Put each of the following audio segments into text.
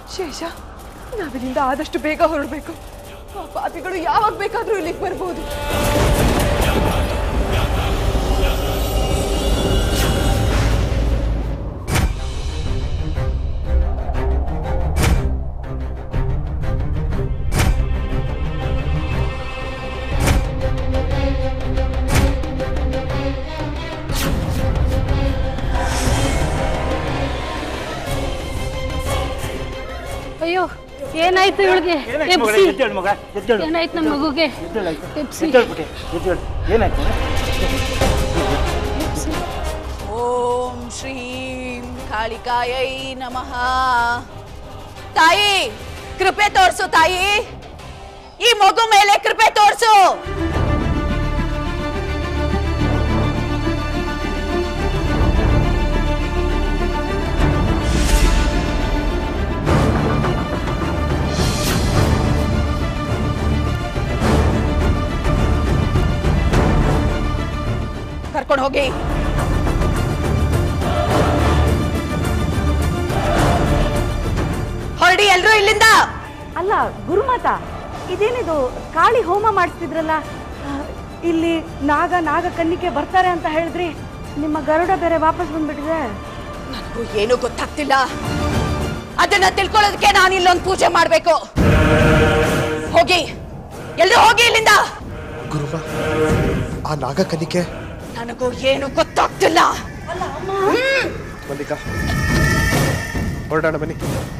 ಶೇಷ ನಾವಿಲ್ಲಿಂದ ಆದಷ್ಟು ಬೇಗ ಹೊರಡಬೇಕು ಆ ಪಾಪಿಗಳು ಯಾವಾಗ ಬೇಕಾದ್ರೂ ಇಲ್ಲಿಗೆ ಬರ್ಬೋದು ಅಯ್ಯೋ ಏನಾಯ್ತು ಇವಳಿಗೆ ಏನಾಯ್ತು ಮಗಳೇ? ಎದ್ದೇಳು ಮಗ ಎದ್ದೇಳು ಏನಾಯ್ತು ನಮ್ಮ ಮಗುಗೆ ಎದ್ದೇಳಾಯ್ತು ಎಪ್ಸಿ. ಎದ್ದೇಳು ಪುಟ್ಟಿ ಎದ್ದೇಳು ಏನಾಯ್ತು ಓಂ ಶ್ರೀಂ ಕಾಳಿಕಾಯೈ ನಮಃ ತಾಯಿ ಕೃಪೆ ತೋರ್ಸು ತಾಯಿ ಈ ಮಗು ಮೇಲೆ ಕೃಪೆ ತೋರ್ಸು ಕರ್ಕೊಂಡು ಹೋಗಿ ಹೊರಡಿ ಎಲ್ರು ಇಲ್ಲಿಂದ ಅಲ್ಲ ಗುರುಮಾತ ಇದೇನಿದು ಕಾಳಿ ಹೋಮ ಮಾಡಿಸ್ತಿದ್ರಲ್ಲ ಆ, ಇಲ್ಲಿ ನಾಗ ನಾಗ ಕನ್ನಿಕೆ ಬರ್ತಾರೆ ಅಂತ ಹೇಳಿದ್ರಿ ನಿಮ್ಮ ಗರುಡ ಬೇರೆ ವಾಪಸ್ ಬಂದ್ಬಿಟ್ಟಿದೆ ನನಗೂ ಏನು ಗೊತ್ತಾಗ್ತಿಲ್ಲ ಅದನ್ನ ತಿಳ್ಕೊಳ್ಳೋದಕ್ಕೆ ನಾನು ಇಲ್ಲೊಂದು ಪೂಜೆ ಮಾಡ್ಬೇಕು ಹೋಗಿ ಎಲ್ರು ಹೋಗಿ ಇಲ್ಲಿಂದ ಗುರುಮ ಆ ನಾಗಕನಿಕೆ ನನಗೂ ಏನು ಗೊತ್ತಾಗ್ತಿಲ್ಲ ಮಲ್ಲಿಕಾ ಹೊರಡೋಣ ಬನ್ನಿ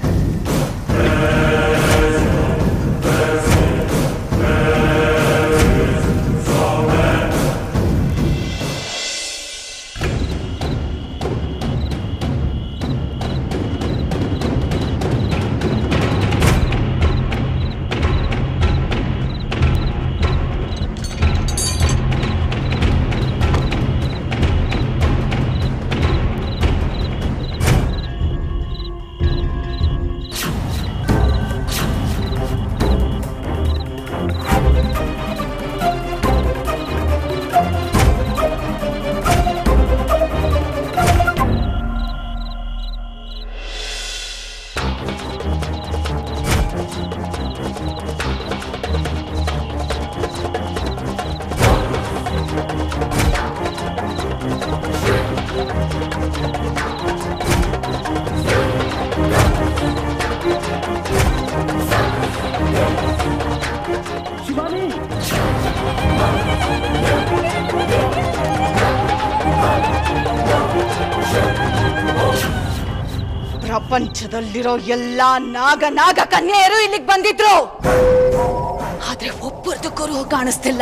ಪ್ರಪಂಚದಲ್ಲಿರೋ ಎಲ್ಲಾ ನಾಗ ನಾಗ ಕನ್ಯೆಯರು ಇಲ್ಲಿಗೆ ಬಂದಿದ್ರು ಆದ್ರೆ ಒಬ್ಬರದು ಗುರು ಕಾಣಿಸ್ತಿಲ್ಲ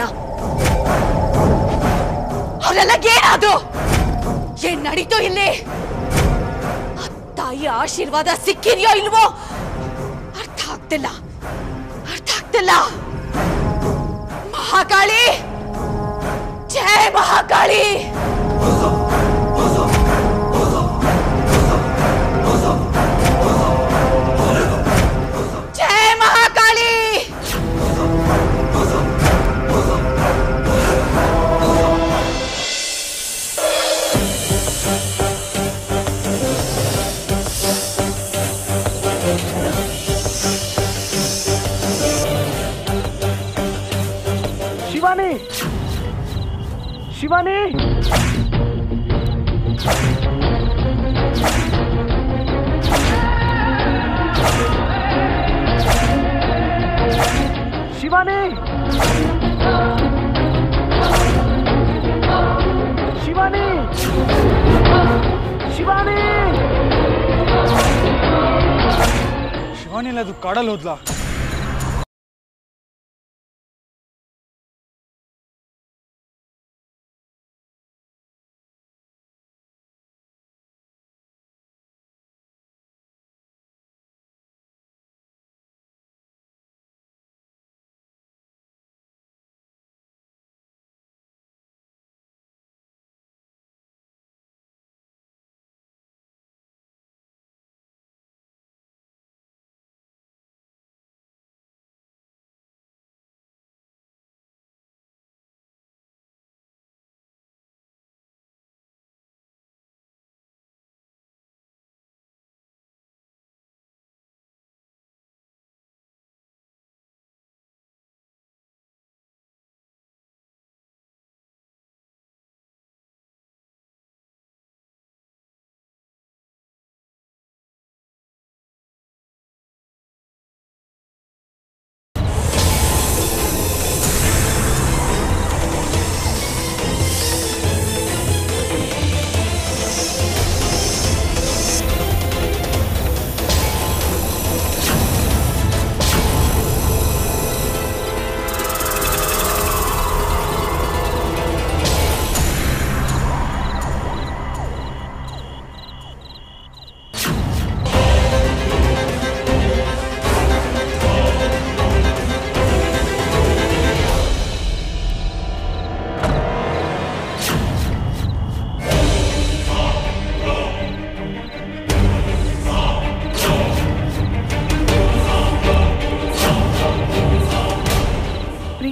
ಅವರೆಲ್ಲ ಏನಾದ್ರು ಏನ್ ನಡೀತು ಇಲ್ಲಿ ಆ ತಾಯಿ ಆಶೀರ್ವಾದ ಸಿಕ್ಕಿದ್ಯೋ ಇಲ್ವೋ ಅರ್ಥ ಆಗ್ತಿಲ್ಲ ಅರ್ಥ ಆಗ್ತಿಲ್ಲ ಮಹಾಕಾಳಿ ಜಯ ಮಹಾಕಾಳಿ ಜಯ ಮಹಾಕಾಳಿ ಶಿವಾನಿ ಶಿವಾನಿ ಶಿವಾನಿ ಶಿವಾನಿ ಶಿವಾನಿ ಶಿವಾನಿ ಅದು ಕಾಡಲ್ಲಿ ಹೋದ್ಲಾ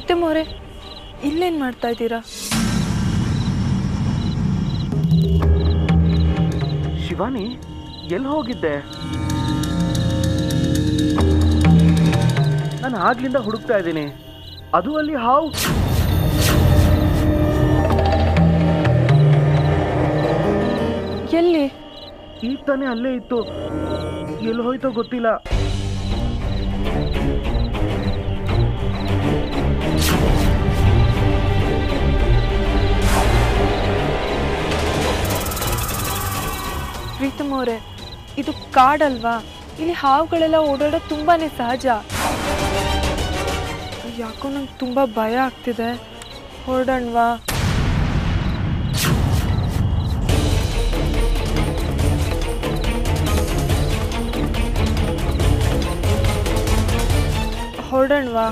ಪ್ರೀತಮ್ ಅವರೇ ಇಲ್ಲೇನು ಮಾಡ್ತಾ ಇದ್ದೀರಾ ಶಿವಾನಿ ಎಲ್ಲಿ ಹೋಗಿದ್ದೆ ನಾನು ಆಗ್ಲಿಂದ ಹುಡುಕ್ತಾ ಇದ್ದೀನಿ ಅದು ಅಲ್ಲಿ ಹಾವು ಎಲ್ಲಿ ಈಗ ತಾನೇ ಅಲ್ಲೇ ಇತ್ತು ಎಲ್ಲಿ ಹೋಯ್ತೋ ಗೊತ್ತಿಲ್ಲ ಪ್ರೀತಮ್ ಅವರೇ ಇದು ಕಾಡಲ್ವಾ ಇಲ್ಲಿ ಹಾವುಗಳೆಲ್ಲ ಓಡಾಡೋದು ತುಂಬಾನೇ ಸಹಜ ಯಾಕೋ ನಂಗೆ ತುಂಬ ಭಯ ಆಗ್ತಿದೆ ಹೊರಡಣ್ವಾ ಹೊರಡಣ್ವಾ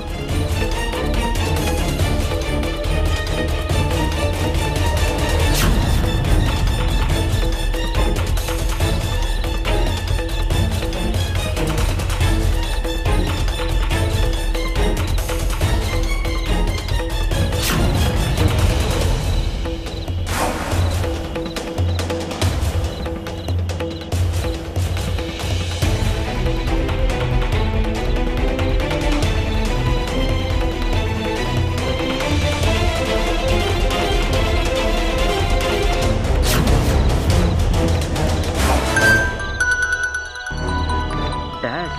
ಡ್ಯಾಡ್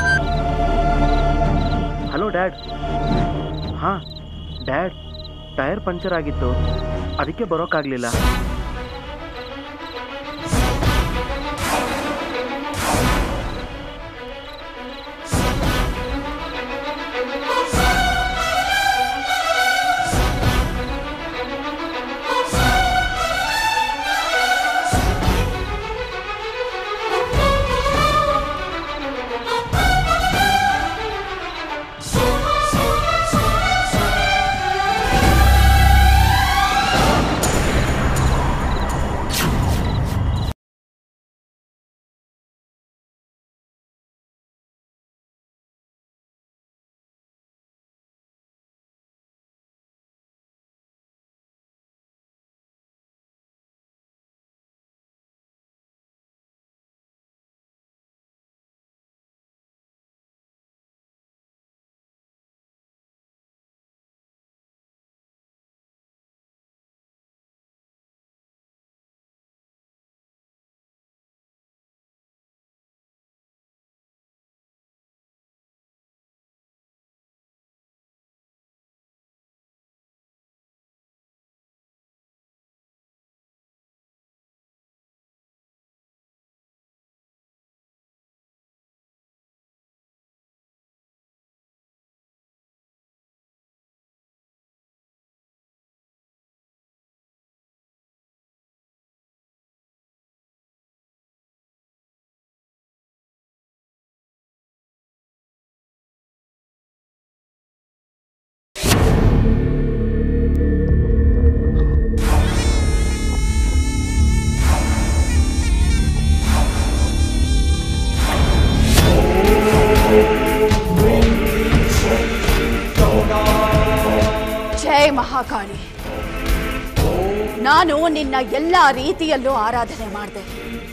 ಹಲೋ ಡ್ಯಾಡ್ ಹಾಂ ಡ್ಯಾಡ್ ಟೈರ್ ಪಂಚರ್ ಆಗಿತ್ತು ಅದಕ್ಕೆ ಬರೋಕ್ಕಾಗಲಿಲ್ಲ ಜೈ ಮಹಾಕಾಳಿ ನಾನು ನಿನ್ನ ಎಲ್ಲ ರೀತಿಯಲ್ಲೂ ಆರಾಧನೆ ಮಾಡಿದೆ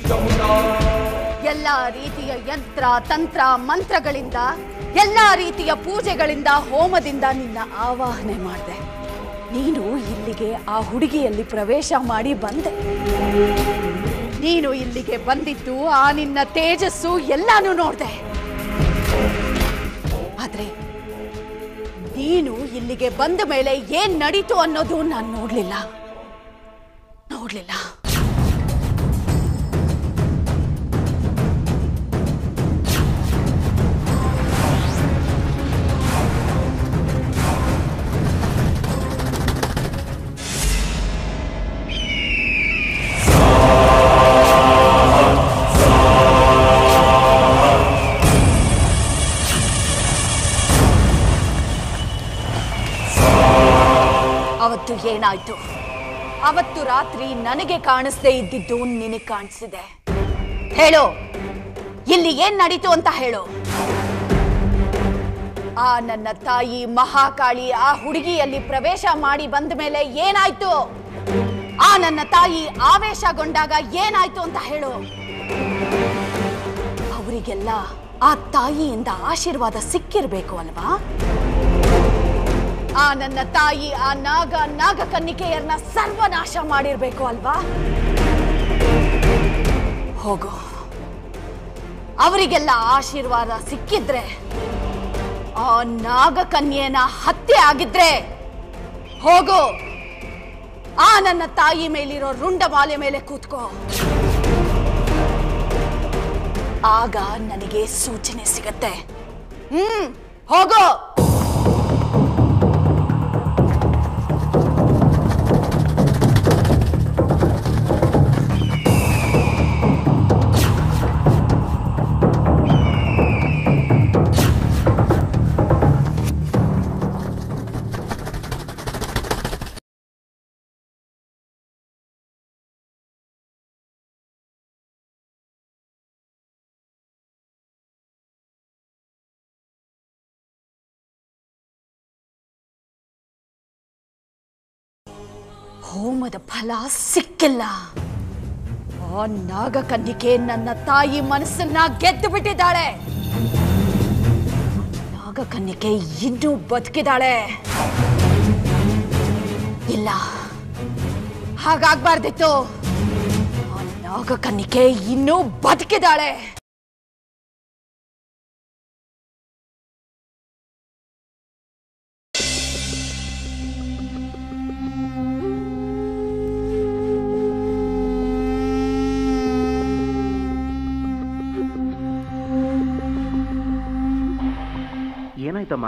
ಎಲ್ಲ ರೀತಿಯ ಯಂತ್ರ ತಂತ್ರ ಮಂತ್ರಗಳಿಂದ ಎಲ್ಲ ರೀತಿಯ ಪೂಜೆಗಳಿಂದ ಹೋಮದಿಂದ ನಿನ್ನ ಆವಾಹನೆ ಮಾಡಿದೆ ನೀನು ಇಲ್ಲಿಗೆ ಆ ಹುಡುಗಿಯಲ್ಲಿ ಪ್ರವೇಶ ಮಾಡಿ ಬಂದೆ ನೀನು ಇಲ್ಲಿಗೆ ಬಂದಿದ್ದು ಆ ನಿನ್ನ ತೇಜಸ್ಸು ಎಲ್ಲಾನು ನೋಡಿದೆ ಆದ್ರೆ ನೀನು ಇಲ್ಲಿಗೆ ಬಂದ ಮೇಲೆ ಏನ್ ನಡೀತು ಅನ್ನೋದು ನಾನು ನೋಡ್ಲಿಲ್ಲ ನೋಡ್ಲಿಲ್ಲ ಅವತ್ತು ಏನಾಯ್ತು ಅವತ್ತು ರಾತ್ರಿ ನನಗೆ ಕಾಣಿಸ್ದೇ ಇದ್ದಿದ್ದು ನಿನಗೆ ಕಾಣಿಸಿದೆ ಹೇಳು ಇಲ್ಲಿ ಏನ್ ನಡೀತು ಅಂತ ಹೇಳು ಆ ನನ್ನ ತಾಯಿ ಮಹಾಕಾಳಿ ಆ ಹುಡುಗಿಯಲ್ಲಿ ಪ್ರವೇಶ ಮಾಡಿ ಬಂದ ಮೇಲೆ ಏನಾಯ್ತು ಆ ನನ್ನ ತಾಯಿ ಆವೇಶಗೊಂಡಾಗ ಏನಾಯ್ತು ಅಂತ ಹೇಳು ಅವರಿಗೆಲ್ಲ ಆ ತಾಯಿಯಿಂದ ಆಶೀರ್ವಾದ ಸಿಕ್ಕಿರ್ಬೇಕು ಅಲ್ವಾ ಆ ನನ್ನ ತಾಯಿ ಆ ನಾಗ ನಾಗ ಕನ್ನಿಕೆಯರನ್ನ ಸರ್ವನಾಶ ಮಾಡಿರ್ಬೇಕು ಅಲ್ವಾ ಹೋಗು ಅವರಿಗೆಲ್ಲ ಆಶೀರ್ವಾದ ಸಿಕ್ಕಿದ್ರೆ ಆ ನಾಗಕನ್ಯೆನ ಹತ್ಯೆ ಆಗಿದ್ರೆ ಹೋಗು ಆ ನನ್ನ ತಾಯಿ ಮೇಲಿರೋ ರುಂಡಮಾಲೆ ಮೇಲೆ ಕೂತ್ಕೋ ಆಗ ನನಗೆ ಸೂಚನೆ ಸಿಗತ್ತೆ ಹ್ಮ್ ಹೋಗೋ ಹೋಮದ ಫಲ ಸಿಕ್ಕಿಲ್ಲ ಆ ನಾಗಕನ್ನಿಕೆ ನನ್ನ ತಾಯಿ ಮನಸ್ಸನ್ನ ಗೆದ್ದು ಬಿಟ್ಟಿದ್ದಾಳೆ ನಾಗಕನ್ನಿಕೆ ಇನ್ನೂ ಬದುಕಿದಾಳೆ ಇಲ್ಲ ಹಾಗಾಗ್ಬಾರ್ದಿತ್ತು ಆ ನಾಗಕನ್ನಿಕೆ ಇನ್ನೂ ಬದುಕಿದಾಳೆ ಏನಾಯ್ತಮ್ಮ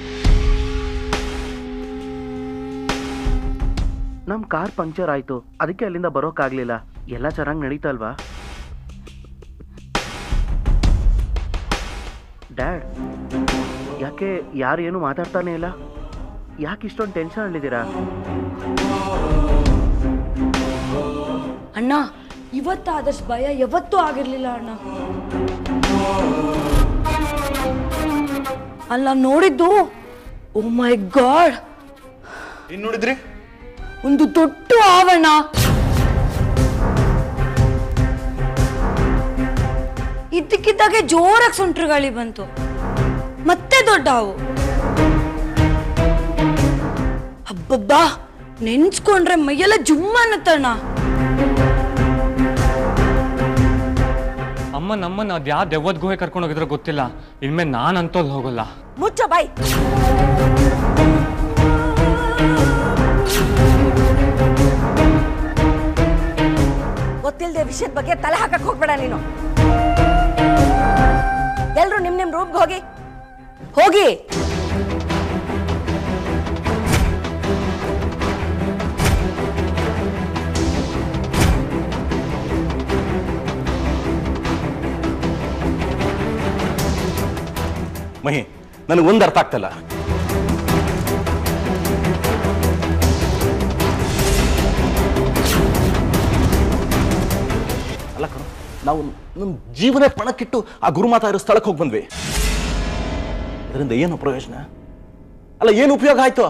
ನಮ್ಮ ಕಾರ್ ಪಂಕ್ಚರ್ ಆಯ್ತು ಅದಕ್ಕೆ ಅಲ್ಲಿಂದ ಬರೋಕ್ಕಾಗ್ಲಿಲ್ಲ ಎಲ್ಲ ಚೆನ್ನಾಗಿ ನಡೀತಾ ಅಲ್ವಾ ಡ್ಯಾಡ್ ಯಾಕೆ ಯಾರು ಏನು ಮಾತಾಡ್ತಾನೆ ಇಲ್ಲ ಯಾಕೆ ಇಷ್ಟೊಂದು ಟೆನ್ಷನ್ ಅಲ್ಲಿದ್ದೀರಾ ಅಣ್ಣ ಇವತ್ತಾದಷ್ಟು ಭಯ ಯಾವತ್ತೂ ಆಗಿರ್ಲಿಲ್ಲ ಅಣ್ಣ ಅಲ್ಲ ನೋಡಿದ್ದು ಓ ಮೈ ಗಾಡ್ ಇನ್ ನೋಡಿದ್ರಿ ಒಂದು ದೊಡ್ಡ ಆವರಣ ಇದ್ದಕ್ಕಿದ್ದಾಗೆ ಜೋರಾಗಿ ಸುಂಟ್ರ ಗಾಳಿ ಬಂತು ಮತ್ತೆ ದೊಡ್ಡ ಹಾವು ಅಬ್ಬಬ್ಬಾ ನೆನ್ಸ್ಕೊಂಡ್ರೆ ಮೈಯೆಲ್ಲ ಜುಮ್ಮ ಅನ್ನತ್ತಣ್ಣ ಅಮ್ಮ ನಮ್ಮನ್ನ ಅದ್ ಯಾವ ದೆವ್ವದ ಗುಹೆ ಕರ್ಕೊಂಡು ಹೋಗಿದ್ರೆ ಗೊತ್ತಿಲ್ಲ ಇನ್ಮೇಲೆ ನಾನು ಅಂತಲ್ಲಿ ಹೋಗಲ್ಲ ಮುಚ್ಚ ಬಾಯ್ ಗೊತ್ತಿಲ್ಲದೆ ವಿಷಯದ ಬಗ್ಗೆ ತಲೆ ಹಾಕಕ್ ಹೋಗ್ಬೇಡ ನೀನು ಎಲ್ರು ನಿಮ್ ನಿಮ್ ರೂಮ್ಗೆ ಹೋಗಿ ಹೋಗಿ ಮಹಿ ನನಗೆ ಒಂದು ಅರ್ಥ ಆಗ್ತಿಲ್ಲ ಅಲ್ಲ ಕಣೋ ನಾವು ನಮ್ಮ ಜೀವನ ಪಣಕ್ಕಿಟ್ಟು ಆ ಗುರುಮಾತಾ ಇರೋ ಸ್ಥಳಕ್ಕೆ ಹೋಗಿ ಬಂದ್ವಿ ಅದರಿಂದ ಏನು ಪ್ರಯೋಜನ ಅಲ್ಲ ಏನು ಉಪಯೋಗ ಆಯ್ತು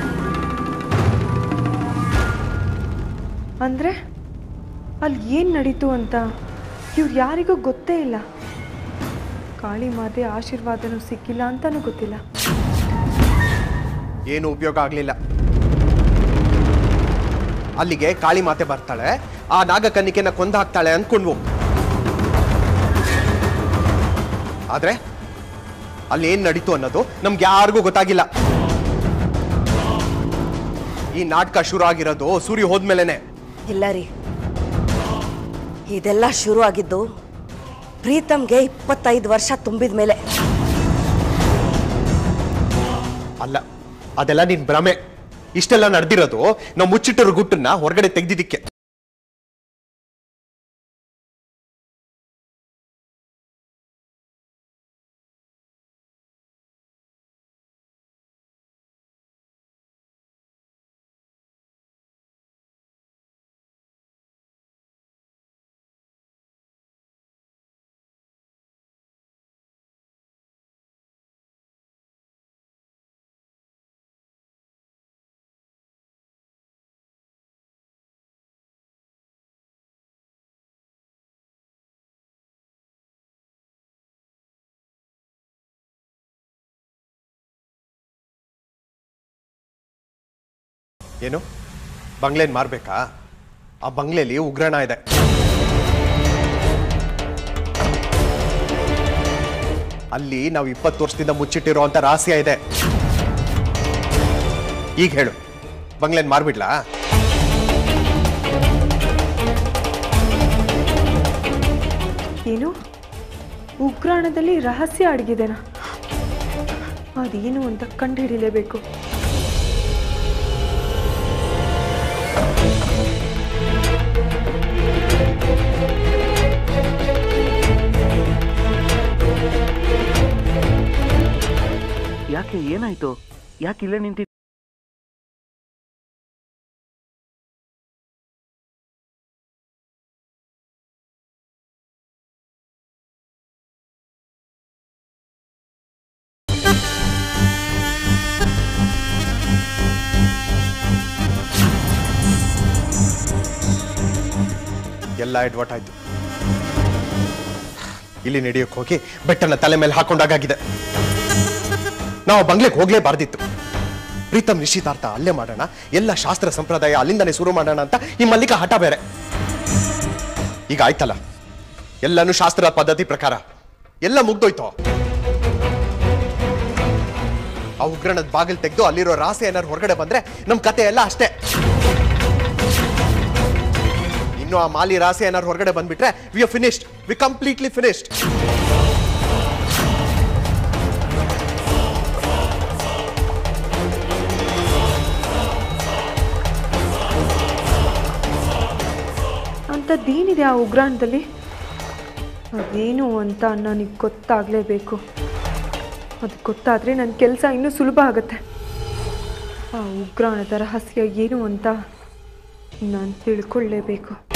ಅಂದ್ರೆ ಅಲ್ಲಿ ಏನು ನಡೀತು ಅಂತ ಇವ್ರು ಯಾರಿಗೂ ಗೊತ್ತೇ ಇಲ್ಲ ಕಾಳಿ ಮಾತೆ ಆಶೀರ್ವಾದನೂ ಸಿಕ್ಕಿಲ್ಲ ಅಂತಾನೂ ಗೊತ್ತಿಲ್ಲ ಏನು ಉಪಯೋಗ ಆಗಲಿಲ್ಲ ಅಲ್ಲಿಗೆ ಕಾಳಿ ಮಾತೆ ಬರ್ತಾಳೆ ಆ ನಾಗಕನ್ನಿಕೆನ ಕೊಂದು ಹಾಕ್ತಾಳೆ ಅನ್ಕೊಂಡ್ವು ಆದ್ರೆ ಅಲ್ಲಿ ಏನ್ ನಡೀತು ಅನ್ನೋದು ನಮ್ಗೆ ಯಾರಿಗೂ ಗೊತ್ತಾಗಿಲ್ಲ ಈ ನಾಟಕ ಶುರು ಆಗಿರೋದು ಸೂರ್ಯ ಹೋದ್ಮೇಲೆನೆ ಇಲ್ಲ ರೀ ಇದೆಲ್ಲ ಶುರು ಆಗಿದ್ದು ಪ್ರೀತಮ್ಗೆ ಇಪ್ಪತ್ತೈದು ವರ್ಷ ತುಂಬಿದ ಮೇಲೆ ಅಲ್ಲ ಅದೆಲ್ಲ ನಿನ್ ಭ್ರಮೆ ಇಷ್ಟೆಲ್ಲ ನಡೆದಿರೋದು ನಾವು ಮುಚ್ಚಿಟ್ಟಿರೋ ಗುಟ್ಟನ್ನ ಹೊರಗಡೆ ತೆಗ್ದಿದ್ದಕ್ಕೆ ಏನು ಬಂಗ್ಲೆನ್ ಮಾರ್ಬೇಕಾ ಆ ಬಂಗ್ಲೆಲಿ ಉಗ್ರಾಣ ಇದೆ ಅಲ್ಲಿ ನಾವು ಇಪ್ಪತ್ತು ವರ್ಷದಿಂದ ಮುಚ್ಚಿಟ್ಟಿರೋ ಅಂತ ರಹಸ್ಯ ಇದೆ ಈಗ ಹೇಳು ಬಂಗ್ಲೆನ್ ಮಾರ್ಬಿಡ್ಲಾ ಏನು ಉಗ್ರಾಣದಲ್ಲಿ ರಹಸ್ಯ ಅಡಗಿದೆನಾ ಅದೇನು ಅಂತ ಕಂಡುಹಿಡಿಲೇಬೇಕು ಯಾಕೆ ಏನಾಯ್ತು ಯಾಕೆ ಇಲ್ಲೇ ನಿಂತಿ ಎಲ್ಲ ಎಡ್ವರ್ಟ್ ಆಯ್ತು ಇಲ್ಲಿ ನಡೆಯೋಕೆ ಹೋಗಿ ಬೆಟ್ಟನ ತಲೆ ಮೇಲೆ ಹಾಕೊಂಡಾಗಿದೆ ನಾವು ಬಂಗ್ಲೆಗೆ ಹೋಗ್ಲೇಬಾರ್ದಿತ್ತು ಪ್ರೀತಮ್ ನಿಶ್ಚಿತಾರ್ಥ ಅಲ್ಲೇ ಮಾಡೋಣ ಎಲ್ಲ ಶಾಸ್ತ್ರ ಸಂಪ್ರದಾಯ ಅಲ್ಲಿಂದನೇ ಶುರು ಮಾಡೋಣ ಅಂತ ಈ ಮಲ್ಲಿಕ ಹಠ ಬೇರೆ ಈಗ ಆಯ್ತಲ್ಲ ಎಲ್ಲನೂ ಶಾಸ್ತ್ರದ ಪದ್ಧತಿ ಪ್ರಕಾರ ಎಲ್ಲ ಮುಗ್ದೋಯ್ತು ಆ ಉಗ್ರಣದ ಬಾಗಿಲು ತೆಗೆದು ಅಲ್ಲಿರೋ ರಾಸೆ ಏನಾರು ಹೊರಗಡೆ ಬಂದ್ರೆ ನಮ್ ಕತೆ ಎಲ್ಲ ಅಷ್ಟೇ ಇನ್ನು ಆ ಮಾಲಿ ರಾಸೆ ಏನಾರು ಹೊರಗಡೆ ಬಂದ್ಬಿಟ್ರೆ we are finished we completely finished ಅಂಥದ್ದೇನಿದೆ ಆ ಉಗ್ರಾಣದಲ್ಲಿ ಅದೇನು ಅಂತ ನನಗೆ ಗೊತ್ತಾಗಲೇಬೇಕು ಅದು ಗೊತ್ತಾದರೆ ನನ್ನ ಕೆಲಸ ಇನ್ನೂ ಸುಲಭ ಆಗುತ್ತೆ ಆ ಉಗ್ರಾಣದ ರಹಸ್ಯ ಏನು ಅಂತ ನಾನು ತಿಳ್ಕೊಳ್ಳೇಬೇಕು